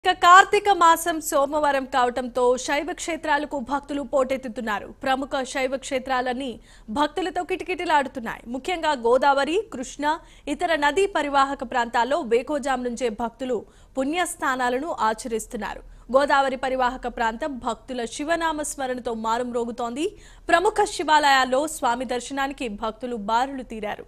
ఇక కార్తీక మాసం సోమవారం కావటంతో శైవ క్షేత్రాలకు భక్తులు పోటెత్తుతున్నారు ప్రముఖ శైవ క్షేత్రాలన్నీ భక్తులతో కిటకిటలాడుతున్నాయి ముఖ్యంగా గోదావరి కృష్ణ ఇతర నదీ పరివాహక ప్రాంతాల్లో వేకోజాం నుంచే భక్తులు పుణ్యస్థానాలను ఆచరిస్తున్నారు గోదావరి పరివాహక ప్రాంతం భక్తుల శివనామ స్మరణతో మారుమ్రోగుతోంది ప్రముఖ శివాలయాల్లో స్వామి దర్శనానికి భక్తులు బారులు తీరారు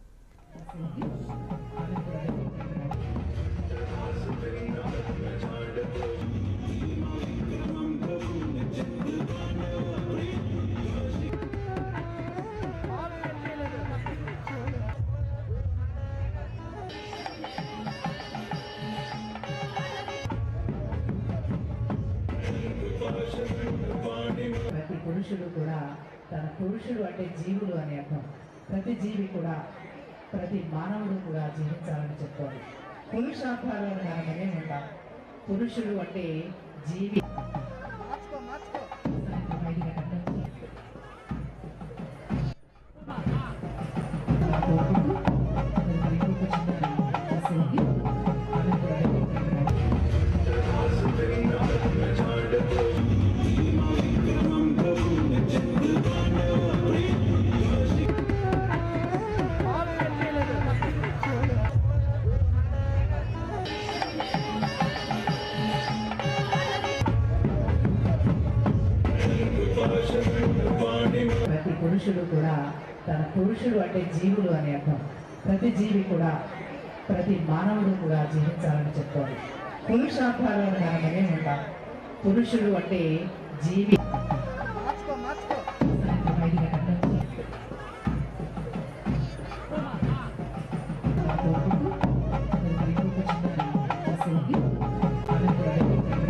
ప్రతి పురుషుడు కూడా తన పురుషుడు అంటే జీవుడు అని అర్థం ప్రతి జీవి కూడా ప్రతి మానవుడు కూడా జీవించాలని చెప్తారు పురుషార్థాలు అని మనం అనే ఉంటాం పురుషుడు అంటే జీవి బయటికి కట్టండి. అలా కోరుకుంటూ మరి ఇంకొక చిన్న మెసేజ్కి అనంతరం ప్రతి పురుషుడు కూడా తన పురుషుడు అంటే జీవుడు అని అర్థం ప్రతి జీవి కూడా ప్రతి మానవుడు కూడా జీవించాలని చెప్తారు పురుషార్థాలు అని మనం అనే ఉంటాం పురుషుడు అంటే జీవి బయటికి కట్టండి. అలా కోరుకుంటూ మరి ఇంకొక చిన్న మెసేజ్కి అనంతరం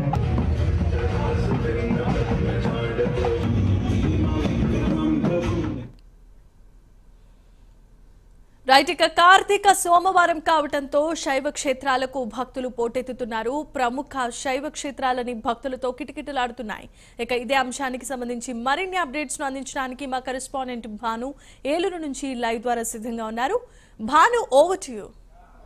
రైట్ ఇక కార్తీక సోమవారం కావటంతో శైవ క్షేత్రాలకు భక్తులు పోటెత్తుతున్నారు ప్రముఖ శైవ క్షేత్రాలని భక్తులతో కిటకిటలాడుతున్నాయి ఇక ఇదే అంశానికి సంబంధించి మరిన్ని అప్డేట్స్ ను అందించడానికి మా కరెస్పాండెంట్ భాను ఏలూరు నుంచి లైవ్ ద్వారా సిద్ధంగా ఉన్నారు Bhanu over to you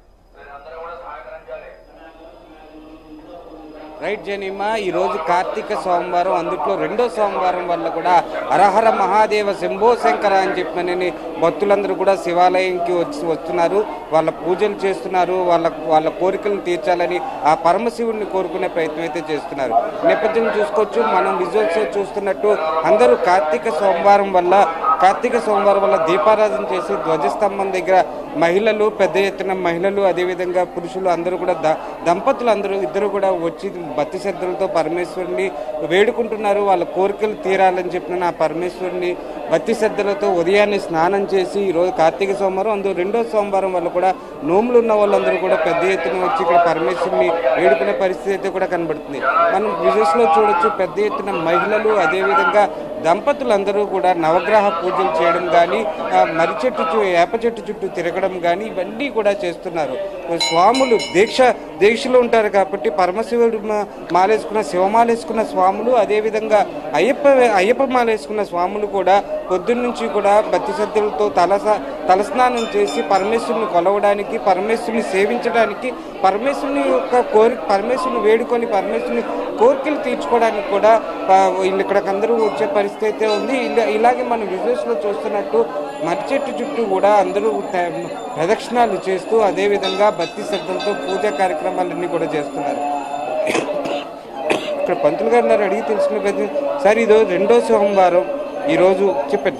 right Janima ఈరోజు కార్తీక సోమవారం అందుట్లో రెండో సోమవారం వల్ల కూడా హరహర మహాదేవ శంభో శంకర అని చెప్పినని భక్తులందరూ కూడా శివాలయంకి వచ్చి వస్తున్నారు వాళ్ళ పూజలు చేస్తున్నారు వాళ్ళ వాళ్ళ కోరికలను తీర్చాలని ఆ పరమశివుడిని కోరుకునే ప్రయత్నం అయితే చేస్తున్నారు నేపథ్యం చూసుకోవచ్చు మనం విజువల్స్ చూస్తున్నట్టు అందరూ కార్తీక సోమవారం వల్ల కార్తీక సోమవారం వల్ల దీపారాధన చేసి ధ్వజస్తంభం దగ్గర మహిళలు పెద్ద ఎత్తున మహిళలు అదేవిధంగా పురుషులు అందరూ కూడా ద దంపతులు అందరూ ఇద్దరు కూడా వచ్చి భక్తి శ్రద్ధలతో పరమేశ్వరుని వేడుకుంటున్నారు వాళ్ళ కోరికలు తీరాలని చెప్పిన ఆ పరమేశ్వరుని భక్తి శ్రద్ధలతో ఉదయాన్నే స్నానం చేసి ఈరోజు కార్తీక సోమవారం అందులో రెండో సోమవారం వల్ల కూడా నోములు ఉన్న వాళ్ళందరూ కూడా పెద్ద ఎత్తున వచ్చి ఇక్కడ పరమేశ్వరుని వేడుకునే పరిస్థితి అయితే కూడా కనబడుతుంది మనం విజువల్స్ లో చూడొచ్చు పెద్ద ఎత్తున మహిళలు అదేవిధంగా దంపతులందరూ కూడా నవగ్రహ పూజలు చేయడం కానీ మర్రి చెట్టు చు- వేప చెట్టు చుట్టూ తిరగడం కానీ ఇవన్నీ కూడా చేస్తున్నారు స్వాములు దీక్ష దీక్షలో ఉంటారు కాబట్టి పరమశివుడు మా- మాలేసుకున్న శివమాలేసుకున్న స్వాములు అదేవిధంగా అయ్యప్ప అయ్యప్ప మాలేసుకున్న స్వాములు కూడా పొద్దున్న నుంచి కూడా భక్తి శ్రద్ధలతో తలస తలస్నానం చేసి పరమేశ్వరుని కొలవడానికి పరమేశ్వరుని సేవించడానికి పరమేశ్వరుని యొక్క కోరిక పరమేశ్వరుని వేడుకొని పరమేశ్వరుని కోరికలు తీర్చుకోవడానికి కూడా ఆ, వీళ్ళు ఇక్కడికి అందరూ వచ్చే పరిస్థితి అయితే ఉంది ఇలా- ఇలాగే మనం విజువల్స్ లో చూస్తున్నట్టు మర్రి చెట్టు చుట్టూ కూడా అందరూ త- ప్రదక్షిణాలు చేస్తూ అదేవిధంగా భక్తి శ్రద్ధలతో పూజా కార్యక్రమాలన్నీ కూడా చేస్తున్నారు ఇక్కడ పంతులు గారు నన్ను అడిగి తెలిసిన ప్రతి సార్ ఇది రెండో సోమవారం ఈరోజు చెప్పండి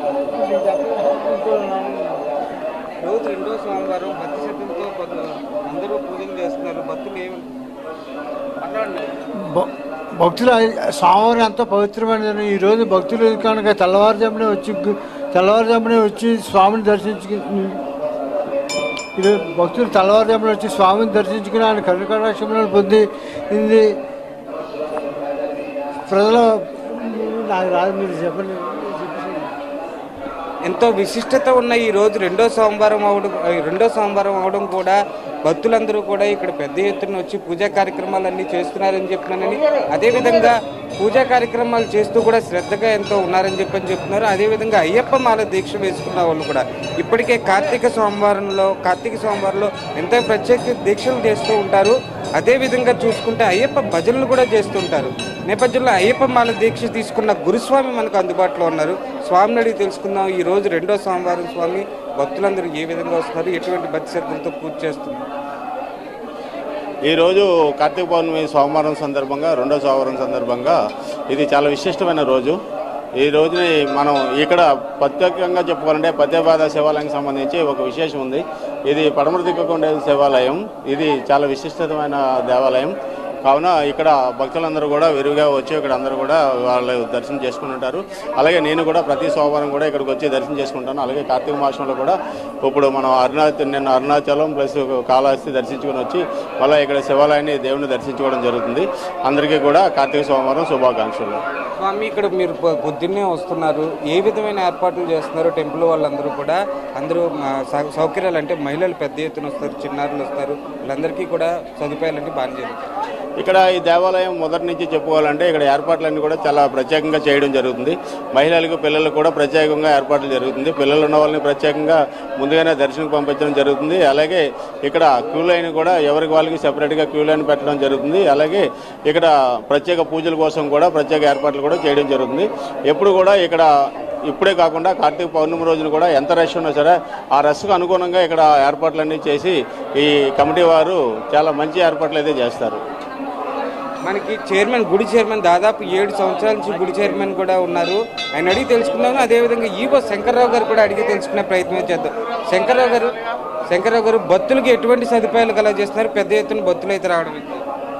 రోజు రెండో సోమవారం భక్తి శ్రద్ధలతో కొంత- అందరూ పూజలు చేస్తున్నారు భక్తులు ఏమి మాట్లాడండి భ- భక్తులు సోమవారం ఎంతో పవిత్రమైనది ఈరోజు భక్తులు కనుక తెల్లవారుజామునే వచ్చి గు- తెల్లవారుజామునే వచ్చి స్వామిని దర్శించుకు ఈరోజు భక్తులు తెల్లవారుజామున వచ్చి స్వామిని దర్శించుకుని ఆయన కరుణకటాక్షములను పొంది ఇది ప్రజల నాకు రాదు మీరు చెప్పండి చెప్పేసి. ఎంతో విశిష్టత ఉన్న ఈ రోజు రెండో సోమవారం అవడం రెండో సోమవారం అవడం కూడా భక్తులందరూ కూడా ఇక్కడ పెద్ద ఎత్తున వచ్చి పూజా కార్యక్రమాలన్నీ చేస్తున్నారని చెప్తున్నానని అదేవిధంగా పూజా కార్యక్రమాలు చేస్తూ కూడా శ్రద్ధగా ఎంతో ఉన్నారని చెప్పని చెప్తున్నారు అదేవిధంగా అయ్యప్ప మాల దీక్ష వేసుకున్న వాళ్ళు కూడా ఇప్పటికే కార్తీక సోమవారంలో కార్తీక సోమవారంలో ఎంతో ప్రత్యేక దీక్షలు చేస్తూ ఉంటారు అదేవిధంగా చూసుకుంటే అయ్యప్ప భజనలు కూడా చేస్తుంటారు నేపథ్యంలో అయ్యప్ప మాల దీక్ష తీసుకున్న గురుస్వామి మనకు అందుబాటులో ఉన్నారు స్వామిని అడిగి తెలుసుకుందాం ఈ రోజు రెండో సోమవారం స్వామి భక్తులందరూ ఏ విధంగా వస్తున్నారు ఎటువంటి భక్తి శ్రద్ధలతో పూజ చేస్తున్నారు ఈరోజు కార్తీక పౌర్ణమి సోమవారం సందర్భంగా రెండో సోమవారం సందర్భంగా ఇది చాలా విశిష్టమైన రోజు ఈ రోజుని మనం ఇక్కడ ప్రత్యేకంగా చెప్పుకోవాలంటే పద్యపాద శివాలయానికి సంబంధించి ఒక విశేషం ఉంది ఇది పడమర దిక్కుకు ఉండే శివాలయం ఇది చాలా విశిష్టమైన దేవాలయం కావున ఇక్కడ భక్తులందరూ కూడా విరివిగా వచ్చి ఇక్కడ అందరూ కూడా వాళ్ళు దర్శనం చేసుకుని ఉంటారు అలాగే నేను కూడా ప్రతి సోమవారం కూడా ఇక్కడికి వచ్చి దర్శనం చేసుకుంటాను అలాగే కార్తీక మాసంలో కూడా ఇప్పుడు మనం అరుణాచల్ నిన్న అరుణాచలం ప్లస్ కాళహస్తి దర్శించుకుని వచ్చి మళ్ళీ ఇక్కడ శివాలయాన్ని దేవుని దర్శించుకోవడం జరుగుతుంది అందరికీ కూడా కార్తీక సోమవారం శుభాకాంక్షలు స్వామి ఇక్కడ మీరు పొ- పొద్దున్నే వస్తున్నారు ఏ విధమైన ఏర్పాట్లు చేస్తున్నారు టెంపుల్ వాళ్ళందరూ కూడా అందరూ మా సౌ- సౌకర్యాలు అంటే మహిళలు పెద్ద ఎత్తున వస్తారు చిన్నారులు వస్తారు వీళ్ళందరికీ కూడా సదుపాయాలన్నీ బాగా జరుగుతాయి ఇక్కడ ఈ దేవాలయం మొదటి నుంచి చెప్పుకోవాలంటే ఇక్కడ ఏర్పాట్లన్నీ కూడా చాలా ప్రత్యేకంగా చేయడం జరుగుతుంది మహిళలకు పిల్లలకు కూడా ప్రత్యేకంగా ఏర్పాట్లు జరుగుతుంది పిల్లలు ఉన్న వాళ్ళని ప్రత్యేకంగా ముందుగానే దర్శనకు పంపించడం జరుగుతుంది అలాగే ఇక్కడ క్యూ లైన్ కూడా ఎవరికి వాళ్ళకి సెపరేట్గా క్యూ లైన్ పెట్టడం జరుగుతుంది అలాగే ఇక్కడ ప్రత్యేక పూజల కోసం కూడా ప్రత్యేక ఏర్పాట్లు కూడా చేయడం జరుగుతుంది ఎప్పుడు కూడా ఇక్కడ ఇప్పుడే కాకుండా కార్తీక పౌర్ణమి రోజున కూడా ఎంత రష్ ఉన్నా సరే ఆ రష్కు అనుగుణంగా ఇక్కడ ఏర్పాట్లన్నీ చేసి ఈ కమిటీ వారు చాలా మంచి ఏర్పాట్లు అయితే చేస్తారు మనకి చైర్మన్ గుడి చైర్మన్ దాదాపు ఏడు సంవత్సరాల నుంచి గుడి చైర్మన్ కూడా ఉన్నారు ఆయన అడిగి తెలుసుకుందాము అదేవిధంగా ఈవో శంకర్రావు గారు కూడా అడిగి తెలుసుకునే ప్రయత్నం చేద్దాం శంకర్రావు గారు శంకర్రావు గారు భక్తులకి ఎటువంటి సదుపాయాలు కలా చేస్తున్నారు పెద్ద ఎత్తున భక్తులు అయితే రావడం ఏంటి?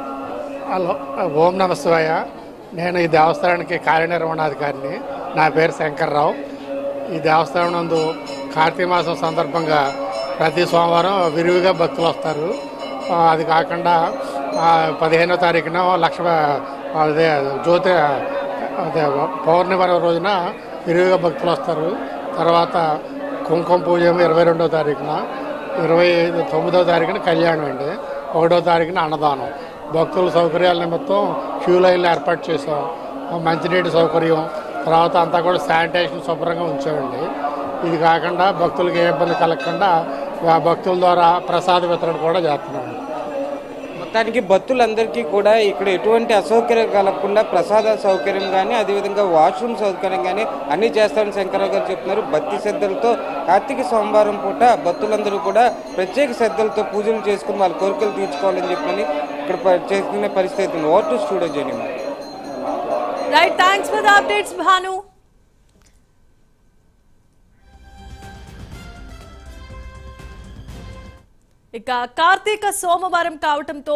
హలో ఓం నమ శివాయ నేను ఈ దేవస్థానానికి కార్యనిర్వహణాధికారిని నా పేరు శంకర్రావు ఈ దేవస్థానం నందు కార్తీక మాసం సందర్భంగా ప్రతి సోమవారం విరివిగా భక్తులు వస్తారు ఆ, అది కాకుండా ఆ, పదిహేనో తారీఖున లక్ష అదే జ్యోతి అదే పౌర్ణమి రోజున విరివిగా భక్తులు వస్తారు తర్వాత కుంకుమ పూజ ఏమో ఇరవై రెండో తారీఖున ఇరవై ఐదు తొమ్మిదో తారీఖున కళ్యాణం అండి ఒకటో తారీఖున అన్నదానం భక్తుల సౌకర్యాల నిమిత్తం క్యూ లైన్లు ఏర్పాటు చేసాం మంచినీటి సౌకర్యం తర్వాత అంతా కూడా శానిటేషన్ శుభ్రంగా ఉంచామండి ఇది కాకుండా భక్తులకు ఏ ఇబ్బంది కలగకుండా ఆ భక్తుల ద్వారా ప్రసాద వితరణ కూడా చేస్తున్నామండి మొత్తానికి భక్తులందరికీ కూడా ఇక్కడ ఎటువంటి అసౌకర్యం కలగకుండా ప్రసాద సౌకర్యం కానీ అదేవిధంగా వాష్రూమ్ సౌకర్యం కానీ అన్నీ చేస్తామని శంకరరావు గారు చెప్తున్నారు భక్తి శ్రద్ధలతో కార్తీక సోమవారం పూట భక్తులందరూ కూడా ప్రత్యేక శ్రద్ధలతో పూజలు చేసుకుని వాళ్ళ కోరికలు తీర్చుకోవాలని చెప్పని ఇక్కడ ప- చేసుకునే పరిస్థితి ఉంది ఓటు studio Janima right thanks for the updates Bhanu ఇక కార్తీక సోమవారం కావటంతో